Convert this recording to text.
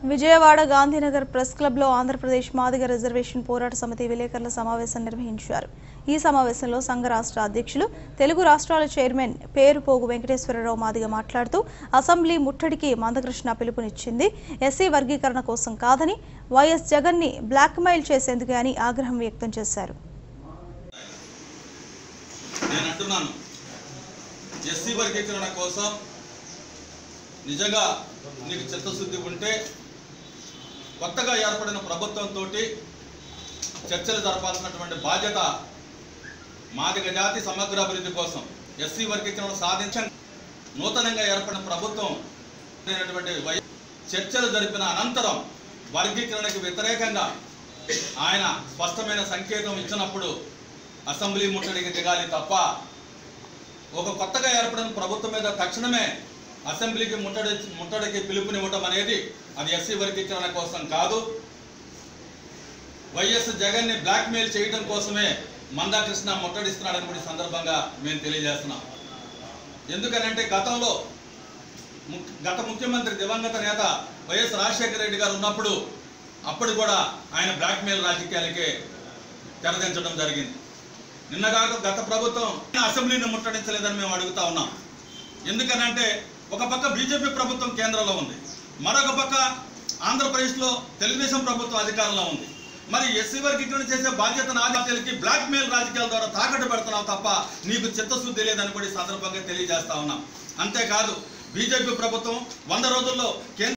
Vijayawada Gandhinagar press క్లబ్లో Andhra Pradesh Madiga reservation పోరాట సమితి విలేకరుల సమావేశం నిర్వహించారు ఈ సమావేశంలో సంఘ రాష్ట్ర అధ్యక్షులు తెలుగు రాష్ట్రాల చైర్మన్ పేరు పోగు వెంకటేశ్వరరావు మాదిగ మాట్లాడుతూ అసెంబ్లీ ముట్టడికి మందకృష్ణ పిలుపునిచ్చింది ఎస్సీ వర్గీకరణ కోసం కాదని వైఎస్ జగన్ని బ్లాక్మెయిల్ చేసేందుకే అని ఆగ్రహం వ్యక్తం చేశారు నేను అంటున్నాను ఎస్సీ వర్గీకరణ కోసం నిజంగా నీకు చిత్తశుద్ధి ఉంటే కొత్తగా ఏర్పడిన ప్రభుత్వంతో చర్చలు జరపాల్సినటువంటి బాధ్యత మాదిగ జాతి సమగ్ర అభివృద్ధి కోసం ఎస్సీ వర్గీకరణ సాధించ నూతనంగా ఏర్పడిన ప్రభుత్వం అయినటువంటి వై- చర్చలు జరిపిన అనంతరం వర్గీకరణకు వ్యతిరేకంగా ఆయన స్పష్టమైన సంకేతం ఇచ్చినప్పుడు అసెంబ్లీ ముట్టడికి దిగాలి తప్ప ఒక కొత్తగా ఏర్పడిన ప్రభుత్వం మీద తక్షణమే అసెంబ్లీకి ముట్టడి ముట్టడికి పిలుపునివ్వటం అనేది అది ఎస్సీ వర్గీకరణ కోసం కాదు వైఎస్ జగన్ని బ్లాక్మెయిల్ చేయడం కోసమే మందాకృష్ణ ముట్టడిస్తున్నాడని కూడా ఈ సందర్భంగా మేము తెలియజేస్తున్నాం ఎందుకనంటే గతంలో ము- గత ముఖ్యమంత్రి దివంగత నేత వైఎస్ రాజశేఖర రెడ్డి గారు ఉన్నప్పుడు అప్పుడు కూడా ఆయన బ్లాక్మెయిల్ రాజకీయాలకే తెరదించడం జరిగింది నిన్నగాక గత ప్రభుత్వం అసెంబ్లీని ముట్టడించలేదని మేము అడుగుతా ఉన్నాం ఎందుకనంటే ఒక పక్క బీజేపీ ప్రభుత్వం కేంద్రంలో ఉంది మరొక పక్క ఆంధ్రప్రదేశ్లో తెలుగుదేశం ప్రభుత్వం అధికారంలో ఉంది మరి ఎస్సీ వర్గీకరణ చేసే బాధ్యత నాదికి బ్లాక్ మెయిల్ రాజకీయాల ద్వారా తాకట్టు పెడుతున్నావు తప్ప నీకు చిత్తశుద్ధి లేదని కూడా ఈ సందర్భంగా తెలియజేస్తా ఉన్నాం అంతేకాదు బీజేపీ ప్రభుత్వం వంద రోజుల్లో కేంద్ర